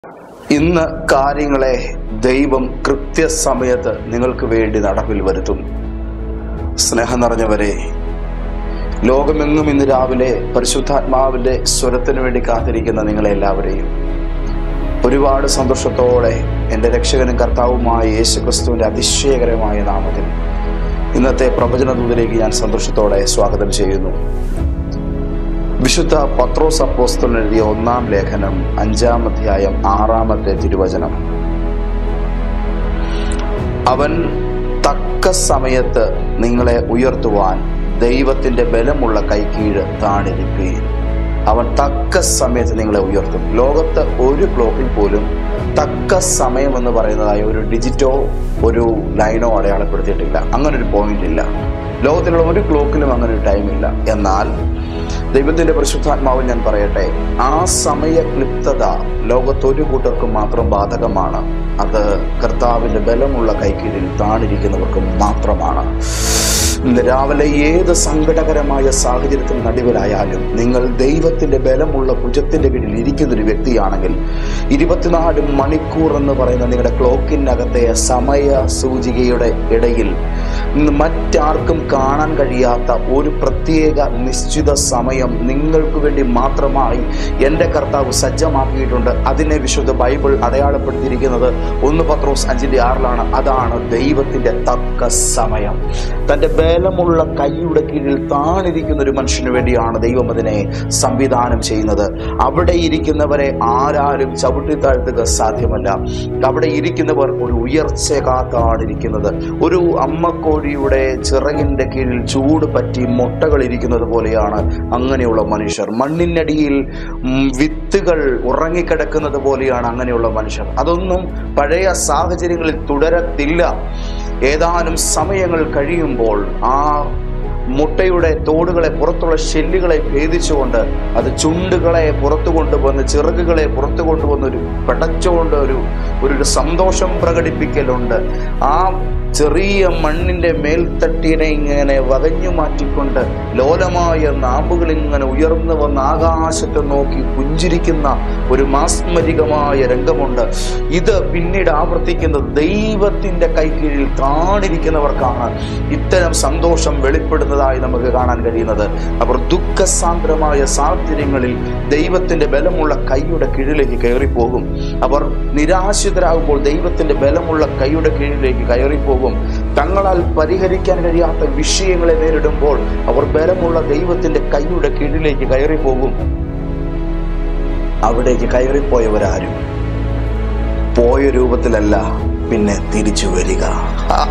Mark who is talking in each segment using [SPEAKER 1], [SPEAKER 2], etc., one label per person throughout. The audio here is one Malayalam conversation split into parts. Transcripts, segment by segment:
[SPEAKER 1] ഇന്ന് കാര്യങ്ങളെ ദൈവം കൃത്യസമയത്ത് നിങ്ങൾക്ക് വേണ്ടി നടപ്പിൽ വരുത്തും സ്നേഹം നിറഞ്ഞവരെ ലോകമെങ്ങും ഇന്ന് രാവിലെ പരിശുദ്ധാത്മാവിന്റെ സ്വരത്തിന് വേണ്ടി കാത്തിരിക്കുന്ന നിങ്ങളെ എല്ലാവരെയും ഒരുപാട് സന്തോഷത്തോടെ എൻ്റെ രക്ഷകനും കർത്താവുമായ യേശു ക്രിസ്തുവിന്റെ അതിശയകരമായ നാമത്തിൽ ഇന്നത്തെ പ്രവചന ദൂതിലേക്ക് ഞാൻ സന്തോഷത്തോടെ സ്വാഗതം ചെയ്യുന്നു വിശുദ്ധ പത്രോസ് അപ്പോസ്തലൻ എഴുതിയ ഒന്നാം ലേഖനം അഞ്ചാം അധ്യായം ആറാമത്തെ തിരുവചനം അവൻ തക്ക സമയത്ത് നിങ്ങളെ ഉയർത്തുവാൻ ദൈവത്തിന്റെ ബലമുള്ള കൈക്കീഴ് താണിരിക്കുകയും അവൻ തക്ക സമയത്ത് നിങ്ങളെ ഉയർത്തും ലോകത്ത് ഒരു ക്ലോക്കിൽ പോലും തക്ക സമയം എന്ന് പറയുന്നതായ ഒരു ഡിജിറ്റോ ഒരു ലൈനോ അടയാളപ്പെടുത്തിയിട്ടില്ല അങ്ങനെ ഒരു പോയിന്റ് ഇല്ല ലോകത്തിലുള്ള ഒരു ക്ലോക്കിലും അങ്ങനെ ഒരു ടൈമില്ല എന്നാൽ ദൈവത്തിന്റെ പരിശുദ്ധാത്മാവ് ഞാൻ പറയട്ടെ ആ സമയ ക്ലിപ്തത ലോകത്തൊരു കൂട്ടർക്കും മാത്രം ബാധകമാണ് അത് കർത്താവിന്റെ ബലമുള്ള കൈക്കീഴിൽ താണിരിക്കുന്നവർക്ക് മാത്രമാണ് ഇന്ന് രാവിലെ ഏത് സങ്കടകരമായ സാഹചര്യത്തിൽ നടുവിലായാലും നിങ്ങൾ ദൈവത്തിന്റെ ബലമുള്ള ഭുജത്തിന്റെ കീഴിൽ ഇരിക്കുന്ന ഒരു വ്യക്തിയാണെങ്കിൽ ഇരുപത്തിനാല് മണിക്കൂർ എന്ന് പറയുന്ന നിങ്ങളുടെ ക്ലോക്കിനകത്തെ സമയ സൂചികയുടെ ഇടയിൽ ഇന്ന് മറ്റാർക്കും കാണാൻ കഴിയാത്ത ഒരു പ്രത്യേക നിശ്ചിത സമയം നിങ്ങൾക്ക് വേണ്ടി മാത്രമായി എൻ്റെ കർത്താവ് സജ്ജമാക്കിയിട്ടുണ്ട് അതിനെ വിശുദ്ധ ബൈബിൾ അടയാളപ്പെടുത്തിയിരിക്കുന്നത് ഒന്ന് പത്രോസ് അഞ്ചിന്റെ ആറിലാണ് അതാണ് ദൈവത്തിന്റെ തക്ക സമയം തന്റെ ബലമുള്ള കൈയുടെ കീഴിൽ താണിരിക്കുന്ന ഒരു മനുഷ്യന് വേണ്ടിയാണ് ദൈവം അതിനെ സംവിധാനം ചെയ്യുന്നത് അവിടെ ഇരിക്കുന്നവരെ ആരാരും ചവിട്ടി താഴ്ത്തുക സാധ്യമല്ല അവിടെ ഇരിക്കുന്നവർ ഒരു ഉയർച്ച കാത്താണ് ഇരിക്കുന്നത് ഒരു അമ്മക്കോഴിയുടെ ചിറകിന്റെ കീഴിൽ ചൂട് പറ്റി മുട്ടകൾ ഇരിക്കുന്നത് പോലെയാണ് അങ്ങനെയുള്ള മനുഷ്യർ മണ്ണിനടിയിൽ ഉം, വിത്തുകൾ ഉറങ്ങിക്കിടക്കുന്നത് പോലെയാണ് അങ്ങനെയുള്ള മനുഷ്യർ അതൊന്നും പഴയ സാഹചര്യങ്ങളിൽ തുടരത്തില്ല ഏതാനും സമയങ്ങൾ കഴിയുമ്പോൾ ആ മുട്ടയുടെ തോടുകളെ പുറത്തുള്ള ഷെല്ലുകളെ ഭേദിച്ചുകൊണ്ട് അത് ചുണ്ടുകളെ പുറത്തു കൊണ്ടുവന്ന് ചിറകുകളെ പുറത്തു കൊണ്ടുവന്ന് ഒരു പടച്ചുകൊണ്ട് ഒരു ഒരു സന്തോഷം പ്രകടിപ്പിക്കലുണ്ട് ആ ചെറിയ മണ്ണിന്റെ മേൽത്തട്ടിനെ ഇങ്ങനെ വകഞ്ഞു മാറ്റിക്കൊണ്ട് ലോലമായ നാമ്പുകൾ ഇങ്ങനെ ഉയർന്നു വന്ന് ആകാശത്തെ നോക്കി പുഞ്ചിരിക്കുന്ന ഒരു മാസ്മരികമായ രംഗമുണ്ട് ഇത് പിന്നീട് ആവർത്തിക്കുന്നത് ദൈവത്തിന്റെ കൈക്കീഴിൽ താണിരിക്കുന്നവർക്കാണ് ഇത്തരം സന്തോഷം വെളിപ്പെടുന്നതായി നമുക്ക് കാണാൻ കഴിയുന്നത് അവർ ദുഃഖസാന്ദ്രമായ സാഹചര്യങ്ങളിൽ ദൈവത്തിന്റെ ബലമുള്ള കൈയുടെ കീഴിലേക്ക് കയറിപ്പോകും അവർ നിരാശിതരാകുമ്പോൾ ദൈവത്തിന്റെ ബലമുള്ള കൈയുടെ കീഴിലേക്ക് കയറിപ്പോകും തങ്ങളാൽ പരിഹരിക്കാൻ കഴിയാത്ത വിഷയങ്ങളെ നേരിടുമ്പോൾ അവർ ബലമുള്ള ദൈവത്തിന്റെ കൈയുടെ കീഴിലേക്ക് കയറിപ്പോകും അവിടേക്ക് കയറിപ്പോയവരാരും പോയ രൂപത്തിലല്ല പിന്നെ തിരിച്ചു വരിക ഹാ.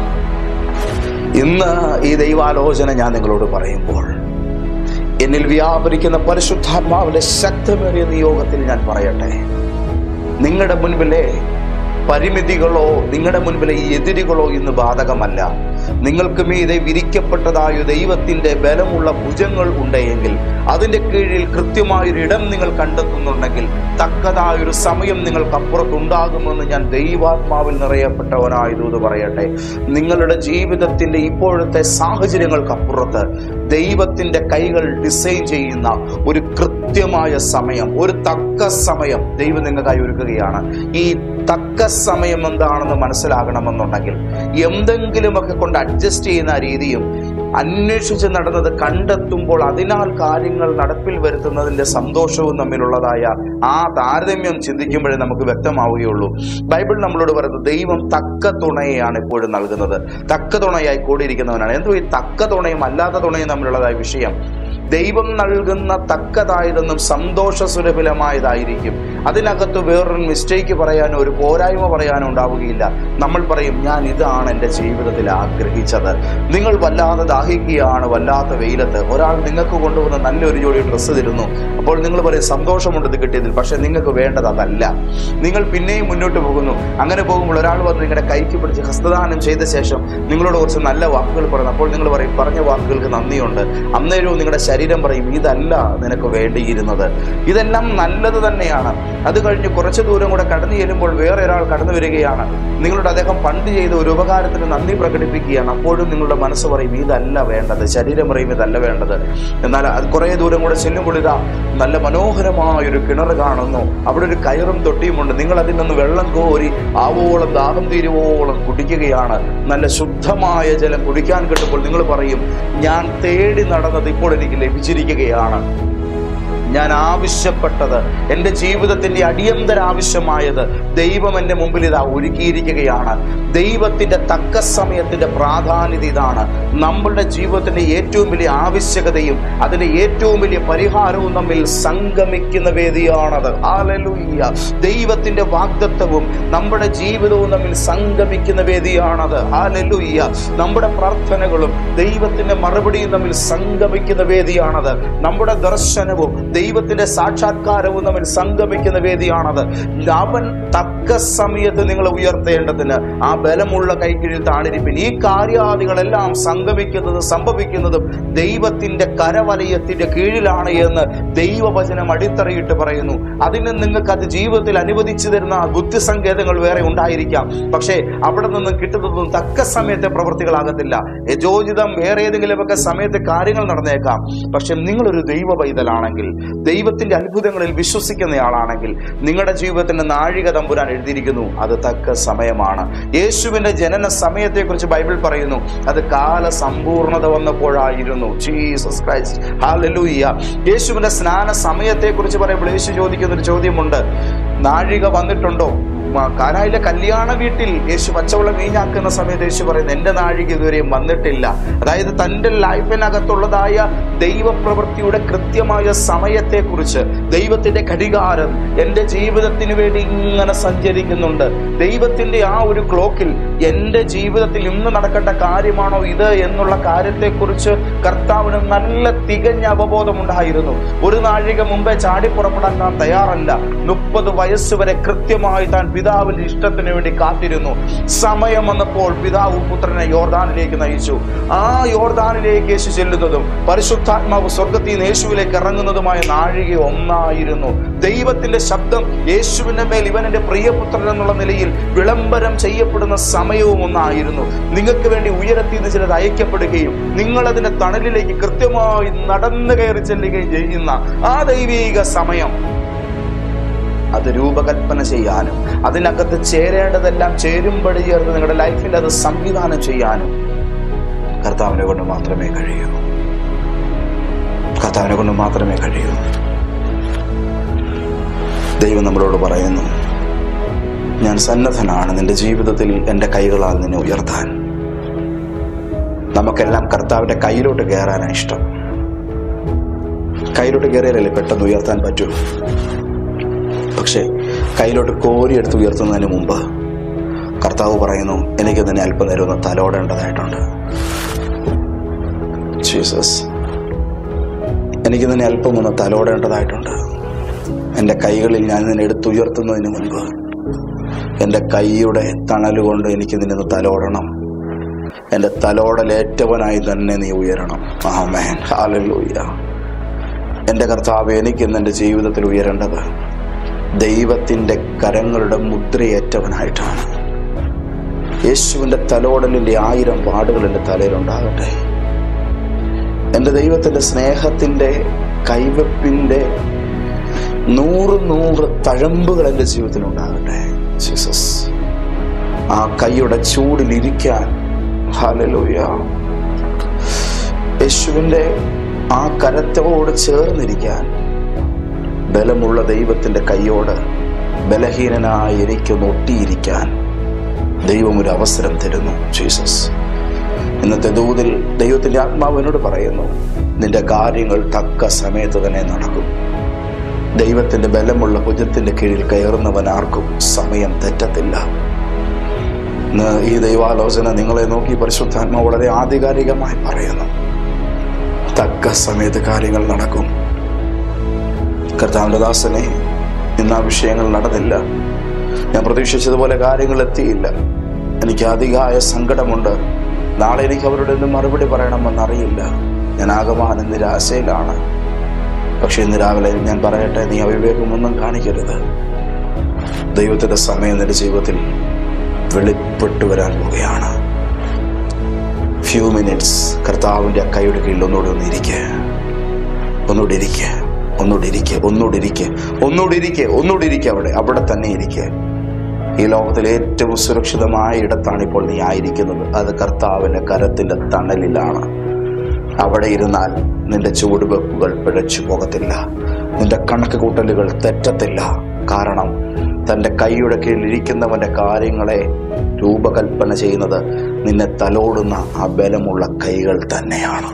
[SPEAKER 1] ഇന്ന് ഈ ദൈവാലോചന ഞാൻ നിങ്ങളോട് പറയുമ്പോൾ എന്നിൽ വ്യാപരിക്കുന്ന പരിശുദ്ധാത്മാവിന്റെ ശക്തമേറിയ നിയോഗത്തിൽ ഞാൻ പറയട്ടെ നിങ്ങളുടെ മുൻപിലെ പരിമിതികളോ നിങ്ങളുടെ മുൻപിലെ ഈ എതിരുകളോ ഇന്ന് ബാധകമല്ല നിങ്ങൾക്ക് മീതെ വിരിക്കപ്പെട്ടതായ ദൈവത്തിന്റെ ബലമുള്ള ഭുജങ്ങൾ ഉണ്ടെങ്കിൽ അതിന്റെ കീഴിൽ കൃത്യമായൊരു ഇടം നിങ്ങൾ കണ്ടെത്തുന്നുണ്ടെങ്കിൽ തക്കതായൊരു സമയം നിങ്ങൾക്ക് അപ്പുറത്തുണ്ടാകുമെന്ന് ഞാൻ ദൈവാത്മാവിൽ നിറയപ്പെട്ടവനായതൂത് പറയട്ടെ നിങ്ങളുടെ ജീവിതത്തിന്റെ ഇപ്പോഴത്തെ സാഹചര്യങ്ങൾക്കപ്പുറത്ത് ദൈവത്തിന്റെ കൈകൾ ഡിസൈൻ ചെയ്യുന്ന ഒരു കൃത്യമായ സമയം ഒരു തക്ക സമയം ദൈവം നിങ്ങൾക്കായി ഒരുക്കുകയാണ് ഈ തക്ക സമയം എന്താണെന്ന് മനസ്സിലാകണമെന്നുണ്ടെങ്കിൽ എന്തെങ്കിലുമൊക്കെ കൊണ്ട് അഡ്ജസ്റ്റ് ചെയ്യുന്ന രീതിയും അന്വേഷിച്ച് നടന്നത് കണ്ടെത്തുമ്പോൾ അതിനാൽ കാര്യങ്ങൾ നടപ്പിൽ വരുത്തുന്നതിന്റെ സന്തോഷവും തമ്മിലുള്ളതായ ആ താരതമ്യം ചിന്തിക്കുമ്പോഴേ നമുക്ക് വ്യക്തമാവുകയുള്ളൂ ബൈബിൾ നമ്മളോട് പറയുന്നത് ദൈവം തക്ക തുണയെയാണ് എപ്പോഴും നൽകുന്നത് തക്ക തുണയായി കൂടിയിരിക്കുന്നവനാണ് എന്തോ ഈ തക്ക തുണയും അല്ലാത്ത തുണയും തമ്മിലുള്ളതായ വിഷയം ദൈവം നൽകുന്ന തക്കതായതെന്നും സന്തോഷ സുലഭലമായതായിരിക്കും അതിനകത്ത് വേറൊരു മിസ്റ്റേക്ക് പറയാനോ ഒരു പോരായ്മ പറയാനോ ഉണ്ടാവുകയില്ല നമ്മൾ പറയും ഞാൻ ഇതാണ് എൻ്റെ ജീവിതത്തിൽ ആഗ്രഹിച്ചത് നിങ്ങൾ വല്ലാതെ ദാഹിക്കുകയാണ് വല്ലാത്ത വെയിലത്ത് ഒരാൾ നിങ്ങൾക്ക് കൊണ്ടുവന്ന് നല്ലൊരു ജോഡി ഡ്രസ്സ് തരുന്നു അപ്പോൾ നിങ്ങൾ പറയും സന്തോഷമുണ്ട് ഇത് കിട്ടിയതിൽ പക്ഷെ നിങ്ങൾക്ക് വേണ്ടത് അതല്ല നിങ്ങൾ പിന്നെയും മുന്നോട്ട് പോകുന്നു അങ്ങനെ പോകുമ്പോൾ ഒരാൾ വന്ന് നിങ്ങളുടെ കൈക്ക് പിടിച്ച് ഹസ്തദാനം ചെയ്ത ശേഷം നിങ്ങളോട് കുറച്ച് നല്ല വാക്കുകൾ പറയുന്നു അപ്പോൾ നിങ്ങൾ പറയും പറഞ്ഞ വാക്കുകൾക്ക് നന്ദിയുണ്ട് അന്നേരവും നിങ്ങളുടെ ശരീരം പറയും ഇതല്ല നിനക്ക് വേണ്ടിയിരുന്നത് ഇതെല്ലാം നല്ലത് തന്നെയാണ് അത് കഴിഞ്ഞ് കുറച്ച് ദൂരം കൂടെ കടന്നു ചെല്ലുമ്പോൾ വേറെ ഒരാൾ കടന്നു വരികയാണ് നിങ്ങളുടെ അദ്ദേഹം പണ്ട് ചെയ്ത ഒരു ഉപകാരത്തിന് നന്ദി പ്രകടിപ്പിക്കുകയാണ് അപ്പോഴും നിങ്ങളുടെ മനസ്സ് പറയും ഇതല്ല വേണ്ടത് ശരീരം പറയും ഇതല്ല വേണ്ടത് എന്നാൽ അത് കുറേ ദൂരം കൂടെ ചെല്ലുമ്പോൾ ഇതാ നല്ല മനോഹരമായ ഒരു കിണർ കാണുന്നു അവിടെ ഒരു കയറും തൊട്ടിയുമുണ്ട് നിങ്ങൾ അതിൽ നിന്ന് വെള്ളം കോരി ആവോളം ദാഹം തീരുവോളം കുടിക്കുകയാണ് നല്ല ശുദ്ധമായ ജലം കുടിക്കാൻ കിട്ടുമ്പോൾ നിങ്ങൾ പറയും ഞാൻ തേടി നടന്നത് ഇപ്പോൾ എനിക്ക് ലഭിച്ചിരിക്കുകയാണ് ഞാൻ ആവശ്യപ്പെട്ടത് എൻ്റെ ജീവിതത്തിന്റെ അടിയന്തര ആവശ്യമായത് ദൈവം എൻ്റെ മുമ്പിൽ ഇതാ ഒരുക്കിയിരിക്കുകയാണ് ദൈവത്തിന്റെ തക്ക സമയത്തിന്റെ പ്രാധാന്യത ഇതാണ് നമ്മളുടെ ജീവിതത്തിന്റെ ഏറ്റവും വലിയ ആവശ്യകതയും അതിന്റെ ഏറ്റവും വലിയ പരിഹാരവും തമ്മിൽ സംഗമിക്കുന്ന വേദിയാണത് ഹാലലൂയ്യ ദൈവത്തിന്റെ വാഗ്ദത്വവും നമ്മുടെ ജീവിതവും തമ്മിൽ സംഗമിക്കുന്ന വേദിയാണത് ഹാലലൂയ്യ നമ്മുടെ പ്രാർത്ഥനകളും ദൈവത്തിന്റെ മറുപടിയും തമ്മിൽ സംഗമിക്കുന്ന വേദിയാണത് നമ്മുടെ ദർശനവും ദൈവത്തിന്റെ സാക്ഷാത്കാരവും തമ്മിൽ സംഗമിക്കുന്ന വേദിയാണത് അവൻ തക്ക സമയത്ത് നിങ്ങളെ ഉയർത്തേണ്ടതിന് ആ ബലമുള്ള കൈക്കീഴിൽ താണിരിപ്പിൻ ഈ കാര്യാദികളെല്ലാം സംഗമിക്കുന്നതും സംഭവിക്കുന്നതും ദൈവത്തിന്റെ കരവലയത്തിന്റെ കീഴിലാണ് എന്ന് ദൈവവചനം അടിത്തറയിട്ട് പറയുന്നു അതിന് നിങ്ങൾക്ക് അത് ജീവിതത്തിൽ അനുവദിച്ചു തരുന്ന ബുദ്ധിസങ്കേതങ്ങൾ വേറെ ഉണ്ടായിരിക്കാം പക്ഷേ അവിടെ നിന്ന് കിട്ടുന്നതൊന്നും തക്ക സമയത്തെ പ്രവൃത്തികളാകത്തില്ല യജോചിതം വേറെ ഏതെങ്കിലുമൊക്കെ സമയത്ത് കാര്യങ്ങൾ നടന്നേക്കാം പക്ഷെ നിങ്ങളൊരു ദൈവ പൈതലാണെങ്കിൽ ദൈവത്തിന്റെ അത്ഭുതങ്ങളിൽ വിശ്വസിക്കുന്നയാളാണെങ്കിൽ നിങ്ങളുടെ ജീവിതത്തിന്റെ നാഴിക തമ്പുരാൻ എഴുതിയിരിക്കുന്നു അത് തക്ക സമയമാണ് യേശുവിന്റെ ജനന സമയത്തെക്കുറിച്ച് ബൈബിൾ പറയുന്നു അത് കാല സമ്പൂർണത വന്നപ്പോഴായിരുന്നു ജീസസ് ക്രൈസ്റ്റ് ഹാലലൂയ്യ യേശുവിന്റെ സ്നാന സമയത്തെക്കുറിച്ച് പറയുമ്പോൾ യേശു ചോദിക്കുന്ന ഒരു ചോദ്യമുണ്ട് നാഴിക വന്നിട്ടുണ്ടോ മ- കാനായിലെ കല്യാണ വീട്ടിൽ യേശു പച്ചവെള്ളം വീഞ്ഞാക്കുന്ന സമയത്ത് യേശു പറയുന്നത് എന്റെ നാഴിക ഇതുവരെയും വന്നിട്ടില്ല അതായത് തന്റെ ലൈഫിനകത്തുള്ളതായ ദൈവപ്രവൃത്തിയുടെ കൃത്യമായ സമയത്തെക്കുറിച്ച് ദൈവത്തിന്റെ ഘടികാരം എന്റെ ജീവിതത്തിന് വേണ്ടി ഇങ്ങനെ സഞ്ചരിക്കുന്നുണ്ട് ദൈവത്തിന്റെ ആ ഒരു ക്ലോക്കിൽ എന്റെ ജീവിതത്തിൽ ഇന്ന് നടക്കേണ്ട കാര്യമാണോ ഇത് എന്നുള്ള കാര്യത്തെക്കുറിച്ച് കർത്താവിന് നല്ല തികഞ്ഞ അവബോധമുണ്ടായിരുന്നു ഒരു നാഴിക മുമ്പേ ചാടി പുറപ്പെടാൻ താൻ തയ്യാറല്ല മുപ്പത് വയസ്സ് വരെ കൃത്യമായി താൻ പിതാവിന്റെ ഇഷ്ടത്തിന് വേണ്ടി കാത്തിരുന്നു സമയം വന്നപ്പോൾ പിതാവ് പുത്രനെ യോർദാനിലേക്ക് നയിച്ചു ആ യോർദാനിലേക്ക് യേശു ചെല്ലുന്നതും പരിശുദ്ധാത്മാവ് സ്വർഗത്തിൽ നിന്ന് യേശുവിലേക്ക് ഇറങ്ങുന്നതുമായ നാഴിക ഒന്നായിരുന്നു ദൈവത്തിന്റെ ശബ്ദം യേശുവിന്റെ മേൽ ഇവൻ എന്റെ പ്രിയപുത്രൻ എന്നുള്ള നിലയിൽ വിളംബരം ചെയ്യപ്പെടുന്ന സമയവും ഒന്നായിരുന്നു നിങ്ങൾക്ക് വേണ്ടി ഉയരത്തിൽ നിന്ന് ചിലത് അയക്കപ്പെടുകയും നിങ്ങൾ അതിന്റെ തണലിലേക്ക് കൃത്യമായി നടന്നു കയറി ചെല്ലുകയും ചെയ്യുന്ന ആ ദൈവീക സമയം അത് രൂപകൽപ്പന ചെയ്യാനും അതിനകത്ത് ചേരേണ്ടതെല്ലാം ചേരുമ്പടി ചേർന്ന് നിങ്ങളുടെ ലൈഫിൽ അത് സംവിധാനം ചെയ്യാനും കർത്താവിനെ കൊണ്ട് മാത്രമേ കഴിയൂ കർത്താവിനെ കൊണ്ട് മാത്രമേ കഴിയൂ ദൈവം നമ്മളോട് പറയുന്നു ഞാൻ സന്നദ്ധനാണ് നിന്റെ ജീവിതത്തിൽ എൻ്റെ കൈകളാൽ നിന്നെ ഉയർത്താൻ നമുക്കെല്ലാം കർത്താവിന്റെ കയ്യിലോട്ട് കയറാനാണ് ഇഷ്ടം കയ്യിലോട്ട് കയറിയാലല്ലേ പെട്ടെന്ന് ഉയർത്താൻ പറ്റൂ പക്ഷേ കയ്യിലോട്ട് കോരിയെടുത്ത് ഉയർത്തുന്നതിന് മുമ്പ് കർത്താവ് പറയുന്നു എനിക്ക് നിന്നെ അല്പനേരം ഒന്ന് തലോടേണ്ടതായിട്ടുണ്ട് ജീസസ് എനിക്ക് നിന്നെ അല്പം ഒന്ന് തലോടേണ്ടതായിട്ടുണ്ട് എൻ്റെ കൈകളിൽ ഞാൻ നിന്നെ എടുത്തുയർത്തുന്നതിന് മുൻപ് എൻ്റെ കൈയുടെ തണലുകൊണ്ട് എനിക്ക് നിന്നെ ഒന്ന് തലോടണം എൻ്റെ തലോടലേറ്റവനായി തന്നെ നീ ഉയരണം ആമേൻ ഹാലലൂയ എൻ്റെ കർത്താവ് എനിക്ക് ഇന്ന് എൻ്റെ ജീവിതത്തിൽ ഉയരേണ്ടത് ദൈവത്തിൻ്റെ കരങ്ങളുടെ മുദ്രയേറ്റവനായിട്ടാണ് യേശുവിൻ്റെ തലോടലിൻ്റെ ആയിരം പാടുകൾ എൻ്റെ തലയിലുണ്ടാകട്ടെ എൻ്റെ ദൈവത്തിൻ്റെ സ്നേഹത്തിൻ്റെ കൈവെപ്പിൻ്റെ നൂറ് നൂറ് തഴമ്പുകൾ എൻ്റെ ജീവിതത്തിൽ ഉണ്ടാകട്ടെ ജീസസ് ആ കൈയുടെ ചൂടിലിരിക്കാൻ ഹലലൂയ യേശുവിൻ്റെ ആ കരത്തോട് ചേർന്നിരിക്കാൻ ബലമുള്ള ദൈവത്തിന്റെ കൈയോട് ബലഹീനനായി എനിക്കൊന്ന് ഒട്ടിയിരിക്കാൻ ദൈവം ഒരു അവസരം തരുന്നു ജീസസ് ഇന്നത്തെ ദൂതിൽ ദൈവത്തിന്റെ ആത്മാവ് എന്നോട് പറയുന്നു നിന്റെ കാര്യങ്ങൾ തക്ക സമയത്ത് തന്നെ നടക്കും ദൈവത്തിന്റെ ബലമുള്ള ഭുജത്തിന്റെ കീഴിൽ കയറുന്നവൻ ആർക്കും സമയം തെറ്റത്തില്ല ഇന്ന് ഈ ദൈവാലോചന നിങ്ങളെ നോക്കി പരിശുദ്ധാത്മാവ് വളരെ ആധികാരികമായി പറയുന്നു തക്ക സമയത്ത് കാര്യങ്ങൾ നടക്കും കർത്താവിന്റെ ദാസനെ ഇന്ന് ആ വിഷയങ്ങൾ നടന്നില്ല ഞാൻ പ്രതീക്ഷിച്ചതുപോലെ കാര്യങ്ങൾ എത്തിയില്ല എനിക്ക് അധികമായ സങ്കടമുണ്ട് നാളെ എനിക്ക് അവരുടെ ഒന്നും മറുപടി പറയണമെന്നറിയില്ല ഞാൻ ആകമാനം നിരാശയിലാണ് പക്ഷെ ഇന്ന് രാവിലെ ഞാൻ പറയട്ടെ നീ അവിവേകമൊന്നും കാണിക്കരുത് ദൈവത്തിന്റെ സമയം നിന്റെ ജീവിതത്തിൽ വെളിപ്പെട്ടു വരാൻ പോവുകയാണ് ഫ്യൂ മിനിറ്റ്സ് കർത്താവിന്റെ ആ കൈയുടെ കീഴിൽ ഒന്നുകൂടി ഒന്ന് ഇരിക്കുക ഒന്നുകൂടി ഇരിക്കുക ഒന്നുകൂടി ഇരിക്കുക ഒന്നുകൂടി ഇരിക്കുക ഒന്നുകൂടി ഇരിക്കുക ഒന്നുകൂടി ഇരിക്കുക അവിടെ അവിടെ തന്നെ ഇരിക്കുക ഈ ലോകത്തിലെ ഏറ്റവും സുരക്ഷിതമായ ഇടത്താണ് ഇപ്പോൾ നീ ആയിരിക്കുന്നത് അത് കർത്താവിന്റെ കരത്തിന്റെ തണലിലാണ് അവിടെ ഇരുന്നാൽ നിന്റെ ചുവടുവെപ്പുകൾ പിഴച്ചു പോകത്തില്ല നിന്റെ കണക്ക് കൂട്ടലുകൾ തെറ്റത്തില്ല കാരണം തന്റെ കൈയുടെ കീഴിൽ ഇരിക്കുന്നവന്റെ കാര്യങ്ങളെ രൂപകൽപ്പന ചെയ്യുന്നത് നിന്നെ തലോടുന്ന ആ ബലമുള്ള കൈകൾ തന്നെയാണ്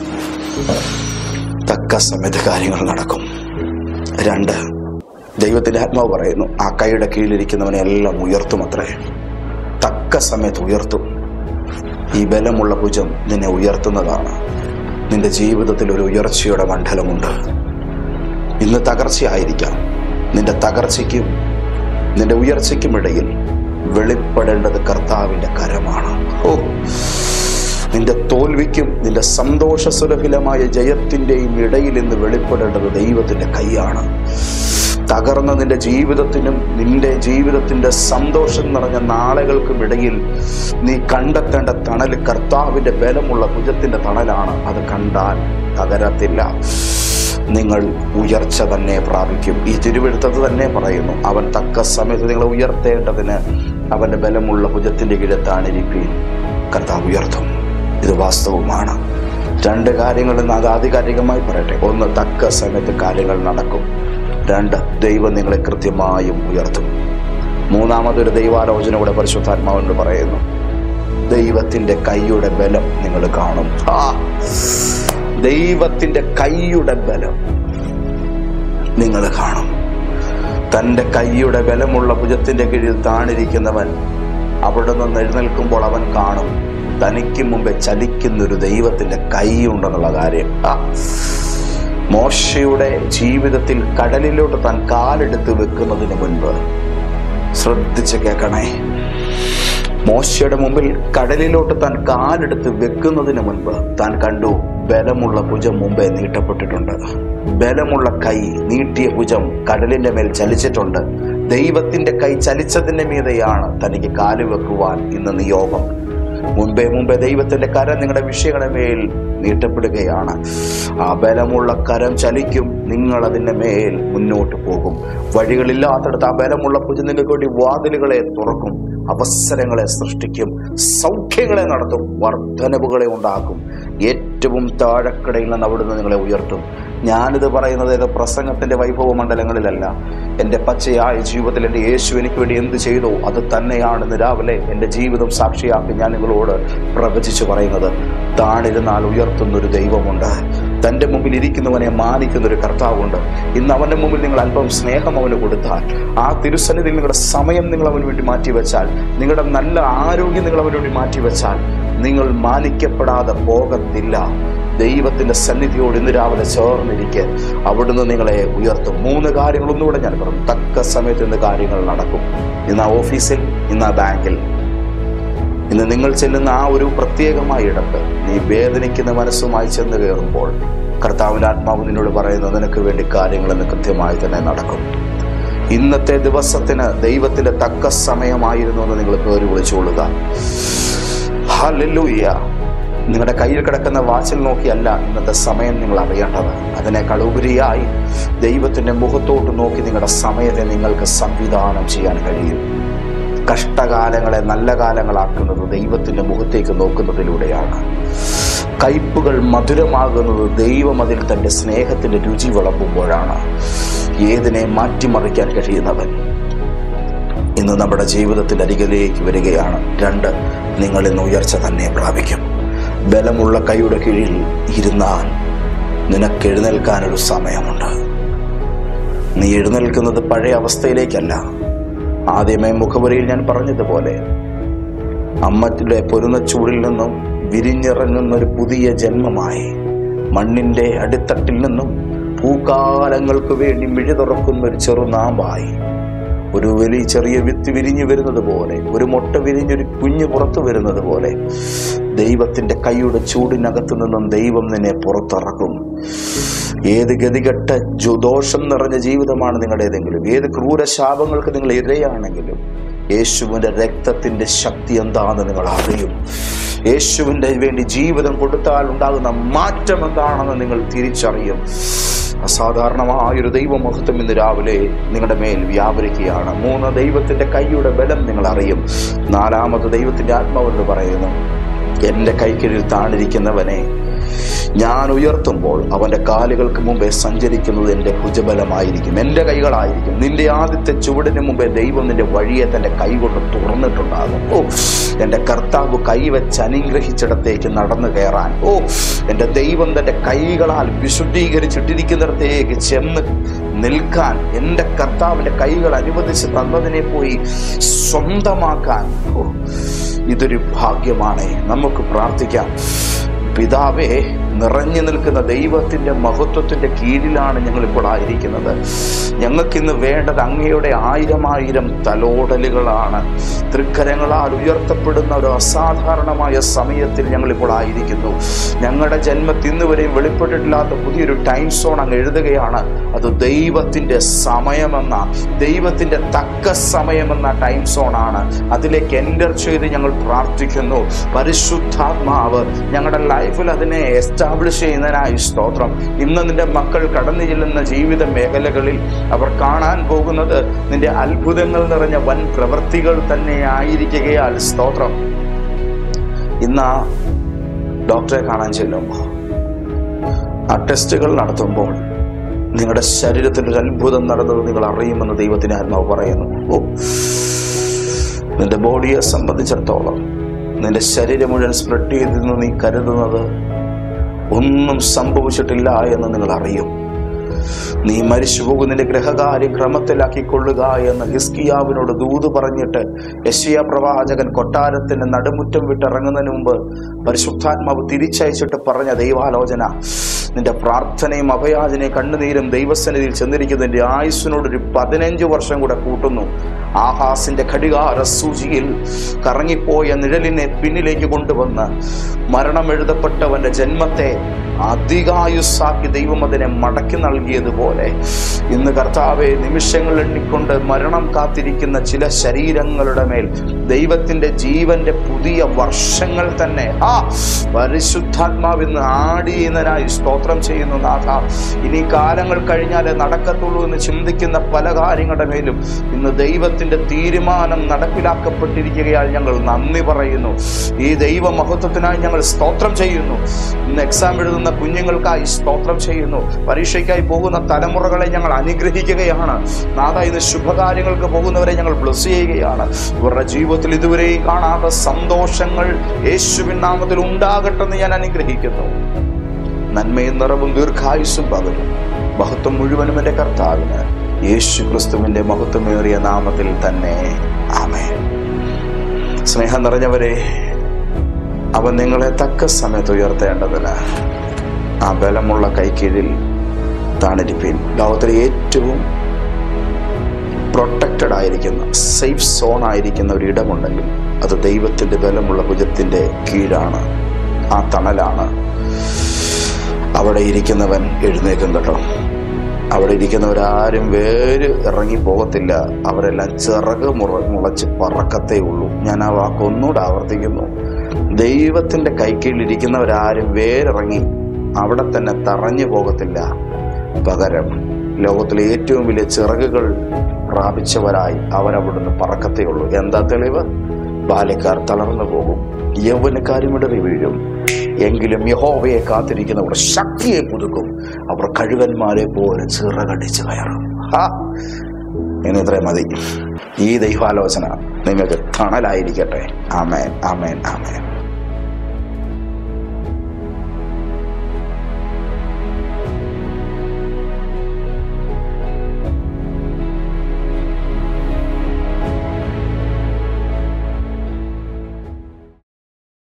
[SPEAKER 1] തക്ക സമയത്ത് കാര്യങ്ങൾ നടക്കും രണ്ട് ദൈവത്തിന്റെ ആത്മാവ് പറയുന്നു ആ കൈയുടെ കീഴിലിരിക്കുന്നവനെ എല്ലാം ഉയർത്തും അത്രേ തക്ക സമയത്ത് ഉയർത്തും ഈ ബലമുള്ള ഭുജം നിന്നെ ഉയർത്തുന്നതാണ് നിന്റെ ജീവിതത്തിൽ ഒരു ഉയർച്ചയുടെ മണ്ഡലമുണ്ട് ഇന്ന് തകർച്ചയായിരിക്കാം നിന്റെ തകർച്ചയ്ക്കും നിന്റെ ഉയർച്ചയ്ക്കും ഇടയിൽ വെളിപ്പെടേണ്ടത് കർത്താവിന്റെ കരമാണ് ഓ നിന്റെ തോൽവിക്കും നിന്റെ സന്തോഷ സുലഭിലമായ ജയത്തിന്റെയും ഇടയിൽ ഇന്ന് വെളിപ്പെടേണ്ടത് ദൈവത്തിന്റെ കൈയാണ് തകർന്ന നിന്റെ ജീവിതത്തിനും നിന്റെ ജീവിതത്തിന്റെ സന്തോഷം നിറഞ്ഞ നാളുകൾക്കും ഇടയിൽ നീ കണ്ടെത്തേണ്ട തണൽ കർത്താവിന്റെ ബലമുള്ള ഭുജത്തിന്റെ തണലാണ് അത് കണ്ടാൽ തകരത്തില്ല നിങ്ങൾ ഉയർച്ച തന്നെ പ്രാപിക്കും ഈ തിരുവെടുത്തത് തന്നെ പറയുന്നു അവൻ തക്ക സമയത്ത് നിങ്ങളെ ഉയർത്തേണ്ടതിന് അവന്റെ ബലമുള്ള ഭുജത്തിന്റെ കീഴത്താണിരിക്കുകയും കർത്താവ് ഉയർത്തും ഇത് വാസ്തവമാണ് രണ്ട് കാര്യങ്ങൾ ഇന്ന് അത് ആധികാരികമായി പറയട്ടെ ഒന്ന് തക്ക സമയത്ത് കാര്യങ്ങൾ നടക്കും രണ്ട് ദൈവം നിങ്ങളെ കൃത്യമായും ഉയർത്തും മൂന്നാമതൊരു ദൈവാലോചന കൂടെ പരിശുദ്ധാത്മാവെന്ന് പറയുന്നു ദൈവത്തിന്റെ കൈയുടെ ബലം നിങ്ങൾ കാണും ആ ദൈവത്തിന്റെ കൈയുടെ ബലം നിങ്ങൾ കാണും തന്റെ കൈയുടെ ബലമുള്ള ഭുജത്തിന്റെ കീഴിൽ താണിരിക്കുന്നവൻ അവിടെ നിന്ന് എഴുന്നേൽക്കുമ്പോൾ അവൻ കാണും തനിക്ക് മുമ്പേ ചലിക്കുന്ന ഒരു ദൈവത്തിന്റെ കൈ ഉണ്ടെന്നുള്ള കാര്യം ആ മോശയുടെ ജീവിതത്തിൽ കടലിലോട്ട് താൻ കാലെടുത്ത് വെക്കുന്നതിന് മുൻപ് ശ്രദ്ധിച്ച് കേൾക്കണേ മോശയുടെ മുമ്പിൽ കടലിലോട്ട് താൻ കാലെടുത്ത് വെക്കുന്നതിന് മുൻപ് താൻ കണ്ടു ബലമുള്ള ഭുജം മുമ്പേ നീട്ടപ്പെട്ടിട്ടുണ്ട് ബലമുള്ള കൈ നീട്ടിയ ഭുജം കടലിന്റെ മേൽ ചലിച്ചിട്ടുണ്ട് ദൈവത്തിന്റെ കൈ ചലിച്ചതിന്റെ മീതെയാണ് തനിക്ക് കാല് വെക്കുവാൻ ഇന്ന് നിയോഗം മുൻപേ മുമ്പേ ദൈവത്തിന്റെ കരം നിങ്ങളുടെ വിഷയങ്ങളുടെ മേൽ നീട്ടപ്പെടുകയാണ് ആ ബലമുള്ള കരം ചലിക്കും നിങ്ങൾ അതിന്റെ മേൽ മുന്നോട്ട് പോകും വഴികളില്ലാത്തടത്ത് ആ ബലമുള്ള ഭുജം നിങ്ങൾക്ക് വേണ്ടി വാതിലുകളെ തുറക്കും അവസരങ്ങളെ സൃഷ്ടിക്കും സൗഖ്യങ്ങളെ നടത്തും വർധനവുകളെ ഉണ്ടാക്കും ഏറ്റവും താഴക്കടയിൽ നിന്ന് അവിടുന്ന് നിങ്ങളെ ഉയർത്തും ഞാനിത് പറയുന്നത് ഏത് പ്രസംഗത്തിന്റെ വൈഭവ മണ്ഡലങ്ങളിലല്ല എൻ്റെ പച്ചയായ ജീവിതത്തിൽ എൻ്റെ യേശു എനിക്ക് വേണ്ടി എന്ത് ചെയ്തോ അത് തന്നെയാണ് ഇന്ന് രാവിലെ എൻ്റെ ജീവിതം സാക്ഷിയാക്കി ഞാൻ നിങ്ങളോട് പ്രവചിച്ചു പറയുന്നത് താണിരുന്നാൽ ഉയർത്തുന്ന ഒരു ദൈവമുണ്ട് തൻ്റെ മുമ്പിൽ ഇരിക്കുന്നവനെ മാനിക്കുന്ന ഒരു കർത്താവുണ്ട് ഇന്ന് അവന്റെ മുമ്പിൽ നിങ്ങൾ അല്പം സ്നേഹം അവന് കൊടുത്താൽ ആ തിരുസന്നിധിയിൽ നിങ്ങളുടെ സമയം നിങ്ങൾ അവന് വേണ്ടി മാറ്റിവെച്ചാൽ നിങ്ങളുടെ നല്ല ആരോഗ്യം നിങ്ങൾ അവന് വേണ്ടി മാറ്റിവെച്ചാൽ നിങ്ങൾ മാനിക്കപ്പെടാതെ പോകത്തില്ല ദൈവത്തിന്റെ സന്നിധിയോട് ഇന്ന് രാവിലെ ചേർന്നിരിക്കെ അവിടുന്ന് നിങ്ങളെ ഉയർത്തും മൂന്ന് കാര്യങ്ങൾ ഒന്നുകൂടെ ഞാൻ പറഞ്ഞു തക്ക സമയത്ത് ഇന്ന് കാര്യങ്ങൾ നടക്കും ഇന്ന് ആ ഓഫീസിൽ ഇന്ന് ആ ബാങ്കിൽ ഇന്ന് നിങ്ങൾ ചെല്ലുന്ന ആ ഒരു പ്രത്യേകമായ ഇടത്ത് നീ വേദനിക്കുന്ന മനസ്സുമായി ചെന്ന് കയറുമ്പോൾ കർത്താവിന്റെ ആത്മാവ് നിന്നോട് പറയുന്നത് നിനക്ക് വേണ്ടി കാര്യങ്ങൾ ഇന്ന് കൃത്യമായി തന്നെ നടക്കും ഇന്നത്തെ ദിവസത്തിന് ദൈവത്തിന്റെ തക്ക സമയമായിരുന്നു എന്ന് നിങ്ങൾ പേര് വിളിച്ചുകൊള്ളുക ഹല്ലേലൂയ നിങ്ങളുടെ കയ്യിൽ കിടക്കുന്ന വാച്ചിൽ നോക്കിയല്ല ഇന്നത്തെ സമയം നിങ്ങൾ അറിയേണ്ടത് അതിനേക്കാൾ ഉപരിയായി ദൈവത്തിന്റെ മുഖത്തോട്ട് നോക്കി നിങ്ങളുടെ സമയത്തെ നിങ്ങൾക്ക് സംവിധാനം ചെയ്യാൻ കഴിയും കഷ്ടകാലങ്ങളെ നല്ല കാലങ്ങളാക്കുന്നത് ദൈവത്തിന്റെ മുഖത്തേക്ക് നോക്കുന്നതിലൂടെയാണ് കയ്പുകൾ മധുരമാകുന്നത് ദൈവം അതിൽ തന്റെ സ്നേഹത്തിന്റെ രുചി വിളമ്പുമ്പോഴാണ് ഏതിനെ മാറ്റിമറിക്കാൻ കഴിയുന്നവൻ ഇന്ന് നമ്മുടെ ജീവിതത്തിന്റെ അരികിലേക്ക് വരികയാണ് രണ്ട് നിങ്ങൾ ഇന്ന് ഉയർച്ച തന്നെ പ്രാപിക്കും ബലമുള്ള കൈയുടെ കീഴിൽ ഇരുന്നാൽ നിനക്ക് എഴുന്നേൽക്കാനൊരു സമയമുണ്ട് നീ എഴുന്നേൽക്കുന്നത് പഴയ അവസ്ഥയിലേക്കല്ല ആദ്യമേ മുഖവരിയിൽ ഞാൻ പറഞ്ഞതുപോലെ അമ്മയുടെ പൊരുന്ന ചൂടിൽ നിന്നും വിരിഞ്ഞിറങ്ങുന്ന ഒരു പുതിയ ജന്മമായി മണ്ണിന്റെ അടിത്തട്ടിൽ നിന്നും പൂക്കാലങ്ങൾക്ക് വേണ്ടി മിഴി തുറക്കുന്ന ഒരു ചെറുനാമ്പായി ഒരു വലിയ ചെറിയ വിത്ത് വിരിഞ്ഞു വരുന്നത് പോലെ ഒരു മുട്ട വിരിഞ്ഞൊരു കുഞ്ഞ് പുറത്തു വരുന്നത് പോലെ ദൈവത്തിന്റെ കൈയുടെ ചൂടിനകത്തു നിന്നും ദൈവം നിന്നെ പുറത്തിറക്കും ഏത് ഗതികെട്ട ജു- ദോഷം നിറഞ്ഞ ജീവിതമാണ് നിങ്ങളുടേതെങ്കിലും ഏത് ക്രൂരശാപങ്ങൾക്ക് നിങ്ങൾ ഇരയാണെങ്കിലും യേശുവിന്റെ രക്തത്തിന്റെ ശക്തി എന്താണെന്ന് നിങ്ങൾ അറിയും യേശുവിന്റെ വേണ്ടി ജീവിതം കൊടുത്താൽ ഉണ്ടാകുന്ന മാറ്റം എന്താണെന്ന് നിങ്ങൾ തിരിച്ചറിയും അസാധാരണമായൊരു ദൈവമഹത്വം ഇന്ന് രാവിലെ നിങ്ങളുടെ മേൽ വ്യാപരിക്കുകയാണ് മൂന്ന് ദൈവത്തിന്റെ കൈയുടെ ബലം നിങ്ങൾ അറിയും നാലാമത് ദൈവത്തിന്റെ ആത്മാവെന്ന് പറയുന്നു എന്റെ കൈക്കീഴിൽ താണിരിക്കുന്നവനെ ഞാൻ ഉയർത്തുമ്പോൾ അവന്റെ കാലുകൾക്ക് മുമ്പേ സഞ്ചരിക്കുന്നത് എന്റെ ഭുജബലമായിരിക്കും എന്റെ കൈകളായിരിക്കും നിന്റെ ആദ്യത്തെ ചുവടിന് മുമ്പേ ദൈവം നിന്റെ വഴിയെ തന്റെ കൈകൊണ്ട് തുറന്നിട്ടുണ്ടാകും ഓ എന്റെ കർത്താവ് കൈവച്ച് അനുഗ്രഹിച്ചിടത്തേക്ക് നടന്നു കയറാൻ ഓ എന്റെ ദൈവം തന്റെ കൈകളാൽ വിശുദ്ധീകരിച്ചിട്ടിരിക്കുന്നിടത്തേക്ക് ചെന്ന് നിൽക്കാൻ എന്റെ കർത്താവിന്റെ കൈകൾ അനുവദിച്ച് തന്നതിനെ പോയി സ്വന്തമാക്കാൻ ഓ ഇതൊരു ഭാഗ്യമാണ് നമുക്ക് പ്രാർത്ഥിക്കാം പിതാവേ നിറഞ്ഞു നിൽക്കുന്ന ദൈവത്തിന്റെ മഹത്വത്തിന്റെ കീഴിലാണ് ഞങ്ങൾ ഇപ്പോൾ ആയിരിക്കുന്നത് ഞങ്ങൾക്കിന്ന് വേണ്ടത് അങ്ങയുടെ ആയിരം ആയിരം തലോടലുകളാണ് തൃക്കരങ്ങളാൽ ഉയർത്തപ്പെടുന്ന ഒരു അസാധാരണമായ സമയത്തിൽ ഞങ്ങൾ ഇപ്പോൾ ആയിരിക്കുന്നു ഞങ്ങളുടെ ജന്മത്തിൽ ഇന്ന് വരെയും വെളിപ്പെട്ടിട്ടില്ലാത്ത പുതിയൊരു ടൈം സോൺ അങ്ങ് എഴുതുകയാണ് അത് ദൈവത്തിന്റെ സമയമെന്ന ദൈവത്തിന്റെ തക്ക സമയമെന്ന ടൈം സോൺ ആണ് അതിലേക്ക് എൻ്റർ ചെയ്ത് ഞങ്ങൾ പ്രാർത്ഥിക്കുന്നു പരിശുദ്ധാത്മാവ് ഞങ്ങളുടെ ലൈഫിൽ അതിനെ എസ്റ്റാബ്ലിഷ് ചെയ്യുന്നതിനായി സ്തോത്രം ഇന്ന് നിന്റെ മക്കൾ കടന്നു ചെല്ലുന്ന ജീവിത മേഖലകളിൽ അവർ കാണാൻ പോകുന്നത് നിന്റെ അത്ഭുതങ്ങൾ നിറഞ്ഞ വൻ പ്രവൃത്തികൾ തന്നെ ആയിരിക്കുകയാൽ സ്തോത്രം ഇന്ന് ആ ഡോക്ടറെ കാണാൻ ചെല്ലുമ്പോൾ ആ ടെസ്റ്റുകൾ നടത്തുമ്പോൾ നിങ്ങളുടെ ശരീരത്തിൽ ഒരു അത്ഭുതം നടന്നത് നിങ്ങൾ അറിയുമെന്ന് ദൈവത്തിന് ആത്മാവ് പറയുന്നു ഓ നിന്റെ ബോഡിയെ സംബന്ധിച്ചിടത്തോളം നിന്റെ ശരീരം മുഴുവൻ സ്പ്രെഡ് ചെയ്തെന്ന് നീ കരുതുന്നത് ഒന്നും സംഭവിച്ചിട്ടില്ല എന്ന് നിങ്ങൾ അറിയും നീ മരിച്ചു പോകുന്നതിന്റെ ഗ്രഹകാര്യ ക്രമത്തിലാക്കിക്കൊള്ളുക എന്ന് ഹിസ്കിയാവിനോട് ദൂത് പറഞ്ഞിട്ട് യശിയ പ്രവാചകൻ കൊട്ടാരത്തിന്റെ നടുമുറ്റം വിട്ടിറങ്ങുന്നതിന് മുമ്പ് പരിശുദ്ധാത്മാവ് തിരിച്ചയച്ചിട്ട് പറഞ്ഞ ദൈവാലോചന നിന്റെ പ്രാർത്ഥനയും അഭയാചനയും കണ്ണുനീരും ദൈവസന്നിധിയിൽ ചെന്നിരിക്കുന്നതിന്റെ ആയുസ്സിനോടൊരു പതിനഞ്ച് വർഷം കൂടെ കൂട്ടുന്നു ആഹാസിന്റെ ഘടികാര സൂചിയിൽ കറങ്ങിപ്പോയ നിഴലിനെ പിന്നിലേക്ക് കൊണ്ടുവന്ന് മരണം എഴുതപ്പെട്ടവന്റെ ജന്മത്തെ അധികായുസ്സാക്കി ദൈവം അതിനെ മടക്കി നൽകിയതുപോലെ ഇന്ന് കർത്താവെ നിമിഷങ്ങൾ എണ്ണിക്കൊണ്ട് മരണം കാത്തിരിക്കുന്ന ചില ശരീരങ്ങളുടെ മേൽ ദൈവത്തിന്റെ ജീവന്റെ പുതിയ വർഷങ്ങൾ തന്നെ ആ പരിശുദ്ധാത്മാവ് ഇന്ന് ആടിയുന്നതിനായി സ്തോത്രം ചെയ്യുന്നു നാഥ ഇനി കാലങ്ങൾ കഴിഞ്ഞാലേ നടക്കത്തുള്ളൂ എന്ന് ചിന്തിക്കുന്ന പല കാര്യങ്ങളുടെ മേലും ഇന്ന് ദൈവത്തിന്റെ തീരുമാനം നടപ്പിലാക്കപ്പെട്ടിരിക്കുകയാൽ ഞങ്ങൾ നന്ദി പറയുന്നു ഈ ദൈവ മഹത്വത്തിനായി ഞങ്ങൾ സ്തോത്രം ചെയ്യുന്നു ഇന്ന് എക്സാം എഴുതുന്ന കുഞ്ഞുങ്ങൾക്കായി സ്തോത്രം ചെയ്യുന്നു പരീക്ഷയ്ക്കായി പോകുന്ന തലമുറകളെ ഞങ്ങൾ അനുഗ്രഹിക്കുകയാണ് നാഥ ഇന്ന് ശുഭകാര്യങ്ങൾക്ക് പോകുന്നവരെ ഞങ്ങൾ ബ്ലസ് ചെയ്യുകയാണ് ഇവരുടെ ജീവിതത്തിൽ ഇതുവരെയും കാണാത്ത സന്തോഷങ്ങൾ യേശുവിൻ നാമത്തിൽ ഉണ്ടാകട്ടെന്ന് ഞാൻ അനുഗ്രഹിക്കുന്നു നന്മയും നിറവും ദീർഘായുസ്സും പകരും മഹത്വം മുഴുവനും എൻ്റെ കർത്താവിന് യേശു ക്രിസ്തുവിന്റെ മഹത്വമേറിയ നാമത്തിൽ തന്നെ ആമേ സ്നേഹം നിറഞ്ഞവരെ അവൻ നിങ്ങളെ തക്ക സമയത്ത് ഉയർത്തേണ്ടതിന് ആ ബലമുള്ള കൈക്കീഴിൽ താണിരിപ്പീൻ ലോകത്തിലെ ഏറ്റവും പ്രൊട്ടക്റ്റഡ് ആയിരിക്കുന്ന സേഫ് സോൺ ആയിരിക്കുന്ന ഒരു ഇടമുണ്ടെങ്കിൽ അത് ദൈവത്തിന്റെ ബലമുള്ള ഭുജത്തിന്റെ കീഴാണ് ആ തണലാണ് അവിടെ ഇരിക്കുന്നവൻ എഴുന്നേക്കും കേട്ടോ അവിടെ ഇരിക്കുന്നവരാരും വേര് ഇറങ്ങി പോകത്തില്ല അവരെല്ലാം ചിറക് മുറ മുളച്ച് പറക്കത്തേ ഉള്ളൂ ഞാൻ ആ വാക്ക് ഒന്നുകൂടെ ആവർത്തിക്കുന്നു ദൈവത്തിന്റെ കൈക്കീഴിലിരിക്കുന്നവരാരും വേരിറങ്ങി അവിടെ തന്നെ തറഞ്ഞു പോകത്തില്ല പകരം ലോകത്തിലെ ഏറ്റവും വലിയ ചിറകുകൾ പ്രാപിച്ചവരായി അവരവിടുന്ന് പറക്കത്തേ ഉള്ളൂ എന്താ തെളിവ് ബാല്യക്കാർ തളർന്നു പോകും യൗവനക്കാരും ഇടറി വീഴും എങ്കിലും യഹോവയെ കാത്തിരിക്കുന്നവർ ശക്തിയെ പുതുക്കും അവർ കഴുകന്മാരെ പോലെ ചിറകടിച്ച് കയറും ഹാ ഇനി ഇത്രയും മതി ഈ ദൈവാലോചന നിങ്ങൾക്ക് തണലായിരിക്കട്ടെ ആമേൻ ആമേൻ ആമേൻ